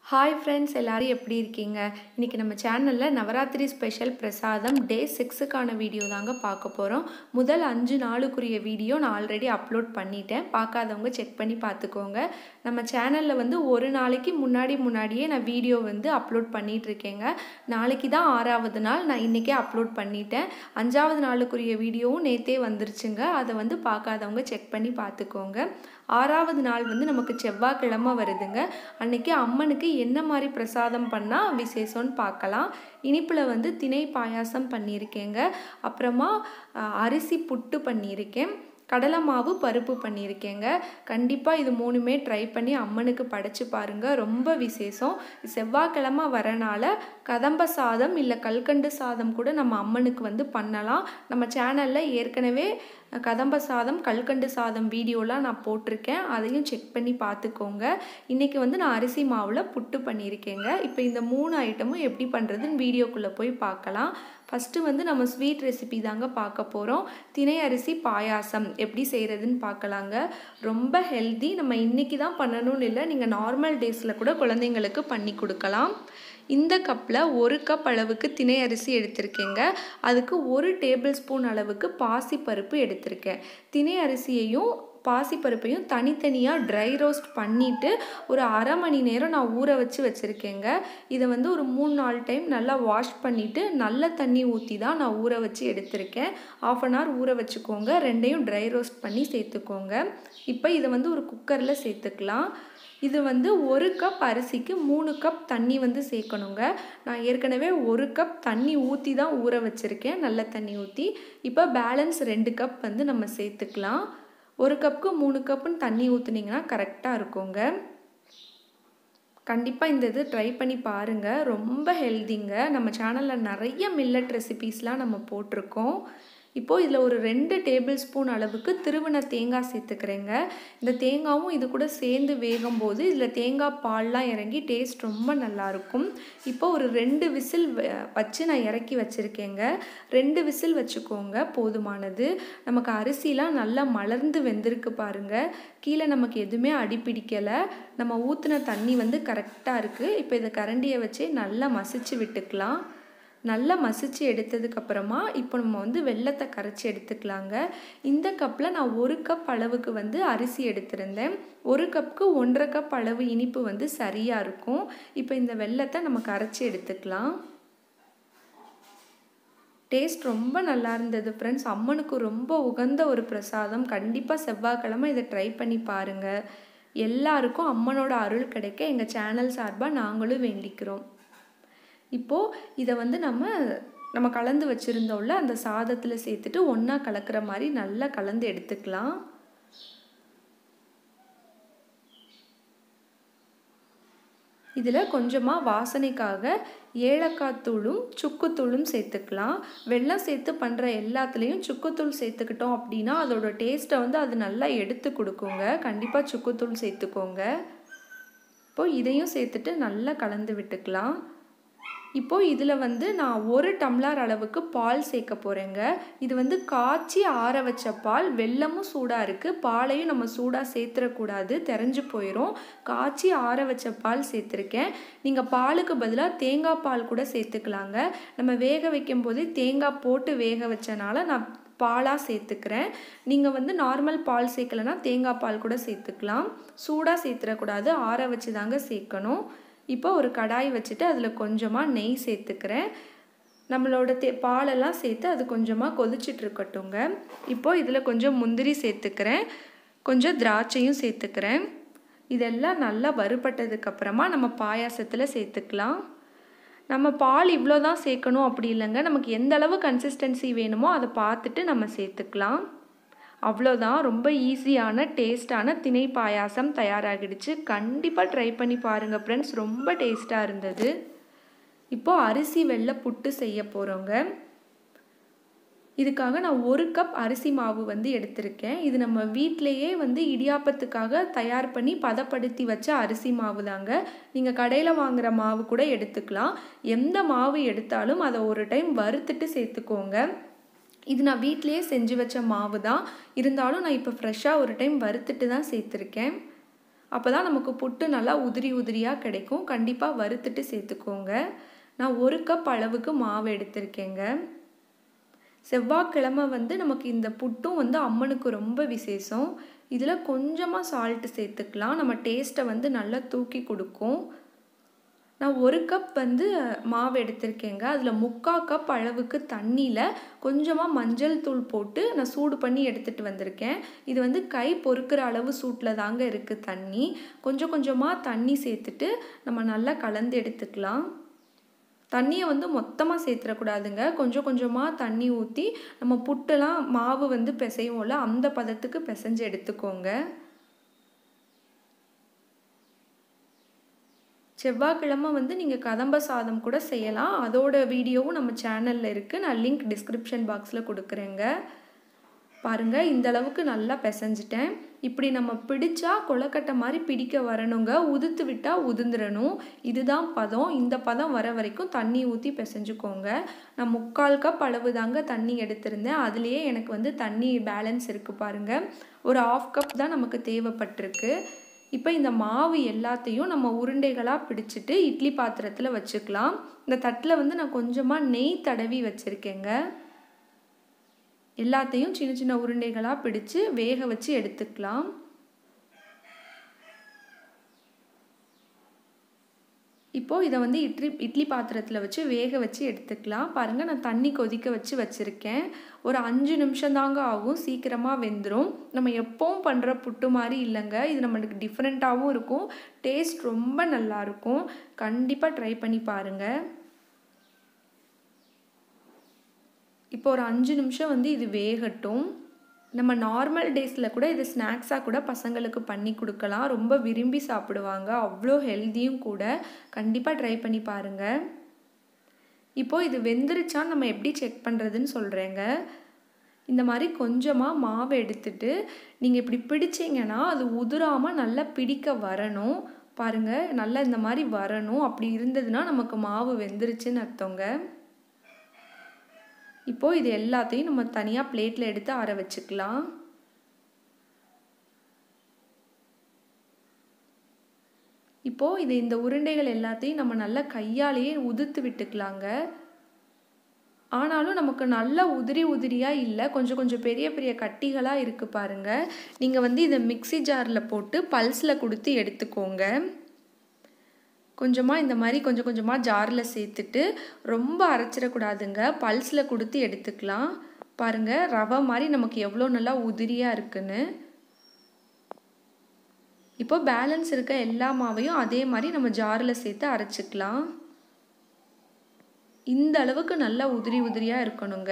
hi friends எல்லாரும் எப்படி இருக்கீங்க இன்றைக்கி நம்ம சேனலில் நவராத்திரி ஸ்பெஷல் பிரசாதம் டே சிக்ஸுக்கான வீடியோ தாங்க பார்க்க போகிறோம் முதல் அஞ்சு நாளுக்குரிய வீடியோ நான் ஆல்ரெடி அப்லோட் பண்ணிட்டேன் பார்க்காதவங்க செக் பண்ணி பார்த்துக்கோங்க நம்ம சேனலில் வந்து ஒரு நாளைக்கு முன்னாடி முன்னாடியே நான் வீடியோ வந்து அப்லோட் பண்ணிகிட்டு இருக்கேங்க நாளைக்கு தான் ஆறாவது நாள் நான் இன்றைக்கே அப்லோட் பண்ணிட்டேன் அஞ்சாவது நாளுக்குரிய வீடியோவும் நேற்றே வந்துருச்சுங்க அதை வந்து பார்க்காதவங்க செக் பண்ணி பார்த்துக்கோங்க ஆறாவது நாள் வந்து நமக்கு செவ்வாய்க்கிழமை வருதுங்க அன்னைக்கு அம்மனுக்கு என்ன மாதிரி பிரசாதம் பண்ணால் விசேஷம்னு பார்க்கலாம் இனிப்பில் வந்து திணை பாயாசம் பண்ணியிருக்கேங்க அப்புறமா அஹ், அரிசி புட்டு பண்ணியிருக்கேன் கடலை மாவு பருப்பு பண்ணியிருக்கேங்க கண்டிப்பாக இது மூணுமே ட்ரை பண்ணி அம்மனுக்கு படைச்சு பாருங்கள் ரொம்ப விசேஷம் செவ்வாய்க்கிழமை வரனால கதம்ப சாதம் இல்லை கல்கண்டு சாதம் கூட நம்ம அம்மனுக்கு வந்து பண்ணலாம் நம்ம சேனலில் ஏற்கனவே கதம்ப சாதம் கல்கண்டு சாதம் வீடியோலாம் நான் போட்டிருக்கேன் அதையும் செக் பண்ணி பார்த்துக்கோங்க இன்றைக்கி வந்து நான் அரிசி மாவில் புட்டு பண்ணியிருக்கேங்க இப்போ இந்த மூணு ஐட்டமும் எப்படி பண்ணுறதுன்னு வீடியோக்குள்ளே போய் பார்க்கலாம் ஃபஸ்ட்டு வந்து நம்ம ஸ்வீட் ரெசிபி தாங்க பார்க்க போகிறோம் திணை அரிசி பாயாசம் எப்படி செய்கிறதுன்னு பார்க்கலாங்க ரொம்ப ஹெல்தி நம்ம இன்றைக்கி தான் பண்ணணும்னு இல்லை நீங்கள் நார்மல் டேஸில் கூட குழந்தைங்களுக்கு பண்ணி கொடுக்கலாம் இந்த கப்பில் ஒரு கப் அளவுக்கு திணை அரிசி எடுத்திருக்கேங்க அதுக்கு ஒரு டேபிள் ஸ்பூன் அளவுக்கு பாசிப்பருப்பு எடுத்திருக்கேன் திணை அரிசியையும் பாசிப்பருப்பையும் தனித்தனியாக ட்ரை ரோஸ்ட் பண்ணிவிட்டு ஒரு அரை மணி நேரம் நான் ஊற வச்சு வச்சுருக்கேங்க இதை வந்து ஒரு மூணு நாலு டைம் நல்லா வாஷ் பண்ணிவிட்டு நல்ல தண்ணி ஊற்றி தான் நான் ஊற வச்சு எடுத்திருக்கேன் ஆஃப் அன் ஹவர் ஊற வச்சுக்கோங்க ரெண்டையும் ட்ரை ரோஸ்ட் பண்ணி சேர்த்துக்கோங்க இப்போ இதை வந்து ஒரு குக்கரில் சேர்த்துக்கலாம் இது வந்து ஒரு கப் அரிசிக்கு மூணு கப் தண்ணி வந்து சேர்க்கணுங்க நான் ஏற்கனவே ஒரு கப் தண்ணி ஊற்றி தான் ஊற வச்சுருக்கேன் நல்ல தண்ணி ஊற்றி இப்போ பேலன்ஸ் ரெண்டு கப் வந்து நம்ம சேர்த்துக்கலாம் ஒரு கப்புக்கு மூணு கப்புன்னு தண்ணி ஊற்றுனீங்கன்னா கரெக்டாக இருக்குங்க கண்டிப்பாக இந்த இது ட்ரை பண்ணி பாருங்கள் ரொம்ப ஹெல்திங்க நம்ம சேனலில் நிறைய மில்லட் ரெசிபீஸ்லாம் நம்ம போட்டிருக்கோம் இப்போது இதில் ஒரு ரெண்டு டேபிள் ஸ்பூன் அளவுக்கு திருவன தேங்காய் சேர்த்துக்கிறேங்க இந்த தேங்காவும் இது கூட சேர்ந்து வேகும் போது இதில் தேங்காய் பால்லாம் இறங்கி டேஸ்ட் ரொம்ப நல்லாயிருக்கும் இப்போ ஒரு ரெண்டு விசில் வ- வச்சு நான் இறக்கி வச்சுருக்கேங்க ரெண்டு விசில் வச்சுக்கோங்க போதுமானது நமக்கு அரிசிலாம் நல்லா மலர்ந்து வெந்திருக்கு பாருங்கள் கீழே நமக்கு எதுவுமே அடிப்பிடிக்கலை நம்ம ஊற்றின தண்ணி வந்து கரெக்டாக இருக்குது இப்போ இதை கரண்டியை வச்சு நல்லா மசிச்சு விட்டுக்கலாம் நல்லா மசிச்சு எடுத்ததுக்கப்புறமா இப்போ நம்ம வந்து வெல்லத்தை கரைச்சி எடுத்துக்கலாங்க இந்த கப்பில் நான் ஒரு கப் அளவுக்கு வந்து அரிசி எடுத்திருந்தேன் ஒரு கப்புக்கு ஒன்றரை கப் அளவு இனிப்பு வந்து சரியாக இருக்கும் இப்போ இந்த வெல்லத்தை நம்ம கரைச்சி எடுத்துக்கலாம் டேஸ்ட் ரொம்ப நல்லா இருந்தது ஃப்ரெண்ட்ஸ் அம்மனுக்கு ரொம்ப உகந்த ஒரு பிரசாதம் கண்டிப்பாக செவ்வாய்க்கிழமை இதை ட்ரை பண்ணி பாருங்கள் எல்லாருக்கும் அம்மனோட அருள் கிடைக்க எங்கள் சேனல் சார்பாக நாங்களும் வேண்டிக்கிறோம் இப்போது இதை வந்து நம்ம நம்ம கலந்து வச்சுருந்தோம்ல அந்த சாதத்தில் சேர்த்துட்டு ஒன்றா கலக்கிற மாதிரி நல்லா கலந்து எடுத்துக்கலாம் இதில் கொஞ்சமாக வாசனைக்காக ஏலக்காய் தூளும் சுக்குத்தூளும் சேர்த்துக்கலாம் வெல்லம் சேர்த்து பண்ணுற எல்லாத்துலேயும் சுக்குத்தூள் சேர்த்துக்கிட்டோம் அப்படின்னா அதோட டேஸ்ட்டை வந்து அது நல்லா எடுத்து கொடுக்குங்க கண்டிப்பாக சுக்குத்தூள் சேர்த்துக்கோங்க இப்போது இதையும் சேர்த்துட்டு நல்லா கலந்து விட்டுக்கலாம் இப்போது இதில் வந்து நான் ஒரு டம்ளர் அளவுக்கு பால் சேர்க்க போகிறேங்க இது வந்து காய்ச்சி ஆற வச்ச பால் வெல்லமும் சூடாக இருக்குது பாலையும் நம்ம சூடாக சேர்த்துடக்கூடாது தெரிஞ்சு போயிடும் காய்ச்சி ஆற வச்ச பால் சேர்த்துருக்கேன் நீங்கள் பாலுக்கு பதிலாக தேங்காய் பால் கூட சேர்த்துக்கலாங்க நம்ம வேக வைக்கும் போதே தேங்காய் போட்டு வேக வச்சனால நான் பாலாக சேர்த்துக்கிறேன் நீங்கள் வந்து நார்மல் பால் சேர்க்கலனா தேங்காய் பால் கூட சேர்த்துக்கலாம் சூடாக சேர்த்துடக்கூடாது ஆற வச்சு தாங்க சேர்க்கணும் இப்போ ஒரு கடாய் வச்சுட்டு அதில் கொஞ்சமாக நெய் சேர்த்துக்கிறேன் நம்மளோட தே பாலெல்லாம் சேர்த்து அது கொஞ்சமாக கொதிச்சிட்டு இருக்கட்டுங்க இப்போ இதில் கொஞ்சம் முந்திரி சேர்த்துக்கிறேன் கொஞ்சம் திராட்சையும் சேர்த்துக்கிறேன் இதெல்லாம் நல்லா வறுபட்டதுக்கப்புறமா நம்ம பாயாசத்தில் சேர்த்துக்கலாம் நம்ம பால் இவ்வளோ தான் சேர்க்கணும் அப்படி இல்லைங்க நமக்கு எந்த அளவு கன்சிஸ்டன்சி வேணுமோ அதை பார்த்துட்டு நம்ம சேர்த்துக்கலாம் அவ்வளோதான் ரொம்ப ஈஸியான டேஸ்டான திணை பாயாசம் தயாராகிடுச்சு கண்டிப்பாக ட்ரை பண்ணி பாருங்கள் ஃப்ரெண்ட்ஸ் ரொம்ப டேஸ்ட்டாக இருந்தது இப்போது அரிசி வெள்ளை புட்டு செய்ய போகிறோங்க இதுக்காக நான் ஒரு கப் அரிசி மாவு வந்து எடுத்திருக்கேன் இது நம்ம வீட்டிலையே வந்து இடியாப்பத்துக்காக தயார் பண்ணி பதப்படுத்தி வச்ச அரிசி மாவு தாங்க நீங்கள் கடையில் வாங்குற மாவு கூட எடுத்துக்கலாம் எந்த மாவு எடுத்தாலும் அதை ஒரு டைம் வறுத்துட்டு சேர்த்துக்கோங்க இது நான் வீட்டிலையே செஞ்சு வச்ச மாவு தான் இருந்தாலும் நான் இப்போ ஃப்ரெஷ்ஷாக ஒரு டைம் வறுத்துட்டு தான் சேர்த்துருக்கேன் அப்போ தான் நமக்கு புட்டு நல்லா உதிரி உதிரியாக கிடைக்கும் கண்டிப்பாக வறுத்துட்டு சேர்த்துக்கோங்க நான் ஒரு கப் அளவுக்கு மாவு எடுத்திருக்கேங்க செவ்வாய்க்கிழமை வந்து நமக்கு இந்த புட்டும் வந்து அம்மனுக்கு ரொம்ப விசேஷம் இதில் கொஞ்சமாக சால்ட்டு சேர்த்துக்கலாம் நம்ம டேஸ்ட்டை வந்து நல்லா தூக்கி கொடுக்கும் நான் ஒரு கப் வந்து மாவு எடுத்திருக்கேங்க அதில் முக்கால் கப் அளவுக்கு தண்ணியில் கொஞ்சமாக மஞ்சள் தூள் போட்டு நான் சூடு பண்ணி எடுத்துகிட்டு வந்திருக்கேன் இது வந்து கை பொறுக்கிற அளவு சூட்டில் தாங்க இருக்குது தண்ணி கொஞ்சம் கொஞ்சமாக தண்ணி சேர்த்துட்டு நம்ம நல்லா கலந்து எடுத்துக்கலாம் தண்ணியை வந்து மொத்தமாக சேர்த்துடக்கூடாதுங்க கொஞ்சம் கொஞ்சமாக தண்ணி ஊற்றி நம்ம புட்டெல்லாம் மாவு வந்து பிசையும்ல அந்த பதத்துக்கு பிசைஞ்சு எடுத்துக்கோங்க செவ்வாய்க்கிழமை வந்து நீங்கள் கதம்ப சாதம் கூட செய்யலாம் அதோட வீடியோவும் நம்ம சேனலில் இருக்குது நான் லிங்க் டிஸ்கிரிப்ஷன் பாக்ஸில் கொடுக்குறேங்க பாருங்கள் இந்த அளவுக்கு நல்லா பிசைஞ்சிட்டேன் இப்படி நம்ம பிடிச்சா கொலக்கட்டை மாதிரி பிடிக்க வரணுங்க உதுத்து விட்டால் உதிர்ந்துடணும் இதுதான் பதம் இந்த பதம் வர வரைக்கும் தண்ணி ஊற்றி பிசைஞ்சுக்கோங்க நான் முக்கால் கப் அளவு தாங்க தண்ணி எடுத்திருந்தேன் அதுலேயே எனக்கு வந்து தண்ணி பேலன்ஸ் இருக்குது பாருங்கள் ஒரு ஆஃப் கப் தான் நமக்கு தேவைப்பட்டிருக்கு இப்போ இந்த மாவு எல்லாத்தையும் நம்ம உருண்டைகளாக பிடிச்சிட்டு இட்லி பாத்திரத்தில் வச்சுக்கலாம் இந்த தட்டில் வந்து நான் கொஞ்சமாக நெய் தடவி வச்சுருக்கேங்க எல்லாத்தையும் சின்ன சின்ன உருண்டைகளாக பிடிச்சு வேக வச்சு எடுத்துக்கலாம் இப்போது இதை வந்து இட்லி இட்லி பாத்திரத்தில் வச்சு வேக வச்சு எடுத்துக்கலாம் பாருங்கள் நான் தண்ணி கொதிக்க வச்சு வச்சுருக்கேன் ஒரு அஞ்சு நிமிஷம் தாங்க ஆகும் சீக்கிரமாக வெந்துடும் நம்ம எப்போவும் பண்ணுற புட்டு மாதிரி இல்லைங்க இது நம்மளுக்கு டிஃப்ரெண்ட்டாகவும் இருக்கும் டேஸ்ட் ரொம்ப நல்லாயிருக்கும் கண்டிப்பாக ட்ரை பண்ணி பாருங்கள் இப்போ ஒரு அஞ்சு நிமிஷம் வந்து இது வேகட்டும் நம்ம நார்மல் டேஸில் கூட இது ஸ்நாக்ஸாக கூட பசங்களுக்கு பண்ணி கொடுக்கலாம் ரொம்ப விரும்பி சாப்பிடுவாங்க அவ்வளோ ஹெல்த்தியும் கூட கண்டிப்பாக ட்ரை பண்ணி பாருங்கள் இப்போது இது வெந்துருச்சான்னு நம்ம எப்படி செக் பண்ணுறதுன்னு சொல்கிறேங்க இந்த மாதிரி கொஞ்சமாக மாவு எடுத்துட்டு நீங்கள் இப்படி பிடிச்சிங்கன்னா அது உதிராமல் நல்லா பிடிக்க வரணும் பாருங்கள் நல்லா இந்த மாதிரி வரணும் அப்படி இருந்ததுன்னா நமக்கு மாவு வெந்துருச்சுன்னு அர்த்தங்க இப்போது இது எல்லாத்தையும் நம்ம தனியாக பிளேட்டில் எடுத்து ஆற வச்சுக்கலாம் இப்போது இது இந்த உருண்டைகள் எல்லாத்தையும் நம்ம நல்லா கையாலேயே உதுத்து விட்டுக்கலாங்க ஆனாலும் நமக்கு நல்லா உதிரி உதிரியாக இல்லை கொஞ்சம் கொஞ்சம் பெரிய பெரிய கட்டிகளாக இருக்குது பாருங்கள் நீங்கள் வந்து இதை மிக்சி ஜாரில் போட்டு பல்ஸில் கொடுத்து எடுத்துக்கோங்க கொஞ்சமாக இந்த மாதிரி கொஞ்சம் கொஞ்சமாக ஜாரில் சேர்த்துட்டு ரொம்ப அரைச்சிடக்கூடாதுங்க பல்ஸில் கொடுத்து எடுத்துக்கலாம் பாருங்கள் ரவை மாதிரி நமக்கு எவ்வளோ நல்லா உதிரியாக இருக்குன்னு இப்போ பேலன்ஸ் இருக்க எல்லா மாவையும் அதே மாதிரி நம்ம ஜாரில் சேர்த்து அரைச்சிக்கலாம் இந்த அளவுக்கு நல்லா உதிரி உதிரியாக இருக்கணுங்க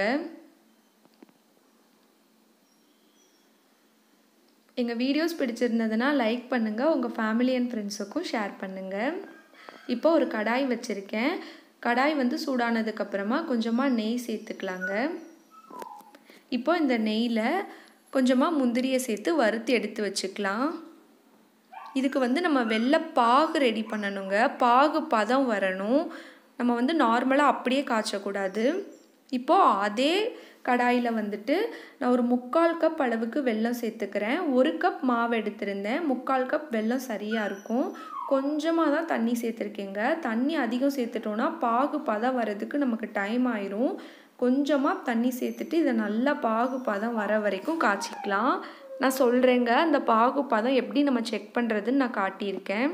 எங்கள் வீடியோஸ் பிடிச்சிருந்ததுன்னா லைக் பண்ணுங்கள் உங்கள் ஃபேமிலி அண்ட் ஃப்ரெண்ட்ஸுக்கும் ஷேர் பண்ணுங்கள் இப்போ ஒரு கடாய் வச்சுருக்கேன் கடாய் வந்து சூடானதுக்கப்புறமா கொஞ்சமாக நெய் சேர்த்துக்கலாங்க இப்போ இந்த நெய்யில் கொஞ்சமாக முந்திரியை சேர்த்து வறுத்து எடுத்து வச்சுக்கலாம் இதுக்கு வந்து நம்ம வெள்ளை பாகு ரெடி பண்ணணுங்க பாகு பதம் வரணும் நம்ம வந்து நார்மலாக அப்படியே காய்ச்சக்கூடாது இப்போது அதே கடாயில் வந்துட்டு நான் ஒரு முக்கால் கப் அளவுக்கு வெல்லம் சேர்த்துக்கிறேன் ஒரு கப் மாவு எடுத்திருந்தேன் முக்கால் கப் வெல்லம் சரியாக இருக்கும் கொஞ்சமாக தான் தண்ணி சேர்த்துருக்கேங்க தண்ணி அதிகம் சேர்த்துட்டோன்னா பாகு பதம் வரதுக்கு நமக்கு டைம் ஆயிரும் கொஞ்சமாக தண்ணி சேர்த்துட்டு இதை நல்லா பாகு பதம் வர வரைக்கும் காய்ச்சிக்கலாம் நான் சொல்கிறேங்க அந்த பாகு பதம் எப்படி நம்ம செக் பண்ணுறதுன்னு நான் காட்டியிருக்கேன்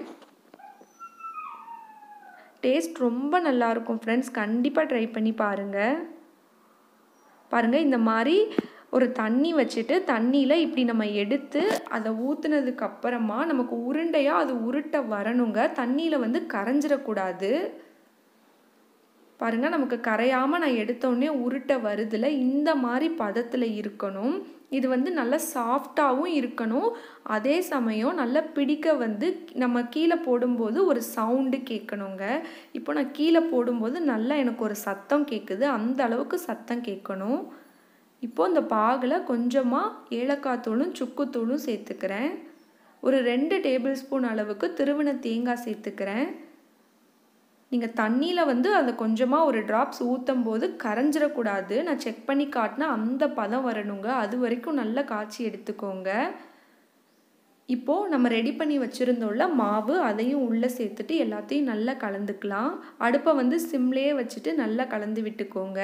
டேஸ்ட் ரொம்ப நல்லாயிருக்கும் ஃப்ரெண்ட்ஸ் கண்டிப்பாக ட்ரை பண்ணி பாருங்கள் பாருங்கள் இந்த மாதிரி ஒரு தண்ணி வச்சுட்டு தண்ணியில் இப்படி நம்ம எடுத்து அதை ஊற்றுனதுக்கு அப்புறமா நமக்கு உருண்டையாக அது உருட்ட வரணுங்க தண்ணியில் வந்து கரைஞ்சிடக்கூடாது பாருங்கள் நமக்கு கரையாமல் நான் எடுத்தோடனே உருட்ட வருதில் இந்த மாதிரி பதத்தில் இருக்கணும் இது வந்து நல்லா சாஃப்டாகவும் இருக்கணும் அதே சமயம் நல்லா பிடிக்க வந்து நம்ம கீழே போடும்போது ஒரு சவுண்டு கேட்கணுங்க இப்போ நான் கீழே போடும்போது நல்லா எனக்கு ஒரு சத்தம் கேட்குது அந்த அளவுக்கு சத்தம் கேட்கணும் இப்போது இந்த பாகில் கொஞ்சமாக ஏலக்காய் தூளும் சுக்குத்தூளும் சேர்த்துக்கிறேன் ஒரு ரெண்டு டேபிள் ஸ்பூன் அளவுக்கு திருவின தேங்காய் சேர்த்துக்கிறேன் நீங்கள் தண்ணியில் வந்து அதை கொஞ்சமாக ஒரு ட்ராப்ஸ் ஊற்றும் போது கரைஞ்சிடக்கூடாது நான் செக் பண்ணி காட்டினா அந்த பதம் வரணுங்க அது வரைக்கும் நல்லா காய்ச்சி எடுத்துக்கோங்க இப்போது நம்ம ரெடி பண்ணி வச்சுருந்தோம்ல மாவு அதையும் உள்ளே சேர்த்துட்டு எல்லாத்தையும் நல்லா கலந்துக்கலாம் அடுப்பை வந்து சிம்லேயே வச்சுட்டு நல்லா கலந்து விட்டுக்கோங்க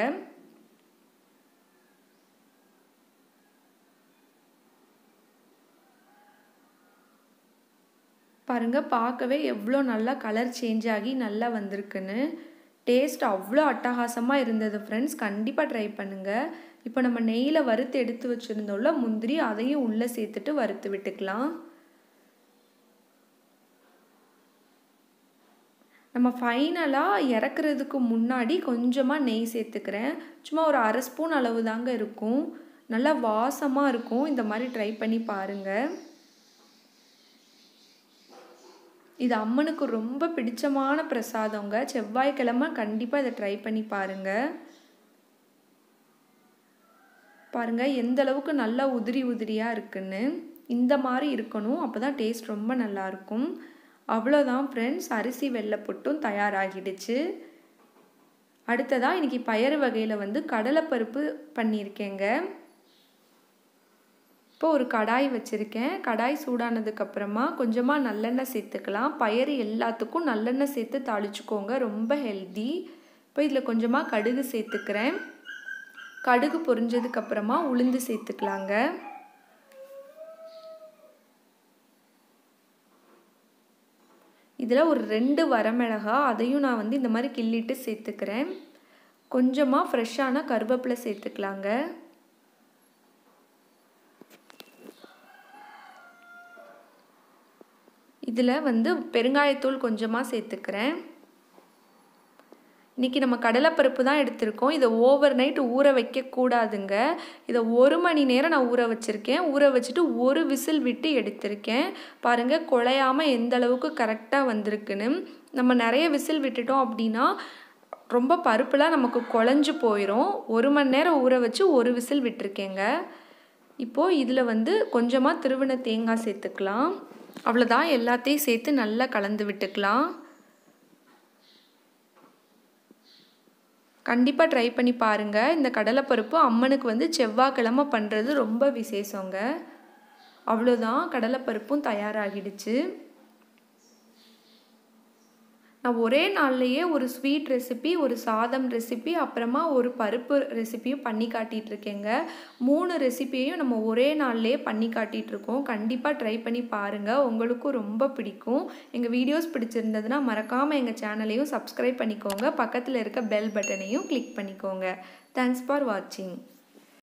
பாருங்கள் பார்க்கவே எவ்வளோ நல்லா கலர் சேஞ்ச் ஆகி நல்லா வந்திருக்குன்னு டேஸ்ட் அவ்வளோ அட்டகாசமாக இருந்தது ஃப்ரெண்ட்ஸ் கண்டிப்பாக ட்ரை பண்ணுங்கள் இப்போ நம்ம நெய்யில் வறுத்து எடுத்து வச்சுருந்தோம்ல முந்திரி அதையும் உள்ளே சேர்த்துட்டு வறுத்து விட்டுக்கலாம் நம்ம ஃபைனலாக இறக்குறதுக்கு முன்னாடி கொஞ்சமாக நெய் சேர்த்துக்கிறேன் சும்மா ஒரு அரை ஸ்பூன் அளவு தாங்க இருக்கும் நல்லா வாசமாக இருக்கும் இந்த மாதிரி ட்ரை பண்ணி பாருங்கள் இது அம்மனுக்கு ரொம்ப பிடிச்சமான பிரசாதங்க செவ்வாய்க்கிழமை கண்டிப்பாக இதை ட்ரை பண்ணி பாருங்கள் பாருங்கள் எந்த அளவுக்கு நல்லா உதிரி உதிரியாக இருக்குன்னு இந்த மாதிரி இருக்கணும் அப்போ தான் டேஸ்ட் ரொம்ப நல்லாயிருக்கும் அவ்வளோதான் ஃப்ரெண்ட்ஸ் அரிசி வெள்ளைப்பொட்டும் தயாராகிடுச்சு அடுத்ததாக இன்றைக்கி பயறு வகையில் வந்து கடலைப்பருப்பு பண்ணியிருக்கேங்க இப்போ ஒரு கடாய் வச்சுருக்கேன் கடாய் சூடானதுக்கப்புறமா கொஞ்சமாக நல்லெண்ணெய் சேர்த்துக்கலாம் பயறு எல்லாத்துக்கும் நல்லெண்ணெய் சேர்த்து தாளிச்சுக்கோங்க ரொம்ப ஹெல்தி இப்போ இதில் கொஞ்சமாக கடுகு சேர்த்துக்கிறேன் கடுகு பொரிஞ்சதுக்கப்புறமா உளுந்து சேர்த்துக்கலாங்க இதில் ஒரு ரெண்டு வரமிளகா அதையும் நான் வந்து இந்த மாதிரி கிள்ளிட்டு சேர்த்துக்கிறேன் கொஞ்சமாக ஃப்ரெஷ்ஷான கருவேப்பிலை சேர்த்துக்கலாங்க இதில் வந்து பெருங்காயத்தூள் கொஞ்சமாக சேர்த்துக்கிறேன் இன்றைக்கி நம்ம கடலைப்பருப்பு தான் எடுத்திருக்கோம் இதை ஓவர் நைட் ஊற வைக்கக்கூடாதுங்க இதை ஒரு மணி நேரம் நான் ஊற வச்சுருக்கேன் ஊற வச்சுட்டு ஒரு விசில் விட்டு எடுத்திருக்கேன் பாருங்கள் குழையாமல் எந்த அளவுக்கு கரெக்டாக வந்திருக்குன்னு நம்ம நிறைய விசில் விட்டுட்டோம் அப்படின்னா ரொம்ப பருப்புலாம் நமக்கு குழஞ்சு போயிடும் ஒரு மணி நேரம் ஊற வச்சு ஒரு விசில் விட்டுருக்கேங்க இப்போது இதில் வந்து கொஞ்சமாக திருவின தேங்காய் சேர்த்துக்கலாம் அவ்வளோதான் எல்லாத்தையும் சேர்த்து நல்லா கலந்து விட்டுக்கலாம் கண்டிப்பாக ட்ரை பண்ணி பாருங்கள் இந்த கடலைப்பருப்பு அம்மனுக்கு வந்து செவ்வாய்க்கிழமை பண்ணுறது ரொம்ப விசேஷங்க அவ்வளோதான் கடலைப்பருப்பும் தயாராகிடுச்சு நான் ஒரே நாள்லையே ஒரு ஸ்வீட் ரெசிபி ஒரு சாதம் ரெசிபி அப்புறமா ஒரு பருப்பு ரெசிபியும் பண்ணி காட்டிகிட்ருக்கேங்க மூணு ரெசிபியையும் நம்ம ஒரே நாள்லேயே பண்ணி காட்டிகிட்ருக்கோம் கண்டிப்பாக ட்ரை பண்ணி பாருங்கள் உங்களுக்கும் ரொம்ப பிடிக்கும் எங்கள் வீடியோஸ் பிடிச்சிருந்ததுன்னா மறக்காமல் எங்கள் சேனலையும் சப்ஸ்கிரைப் பண்ணிக்கோங்க பக்கத்தில் இருக்க பெல் பட்டனையும் கிளிக் பண்ணிக்கோங்க தேங்க்ஸ் ஃபார் வாட்சிங்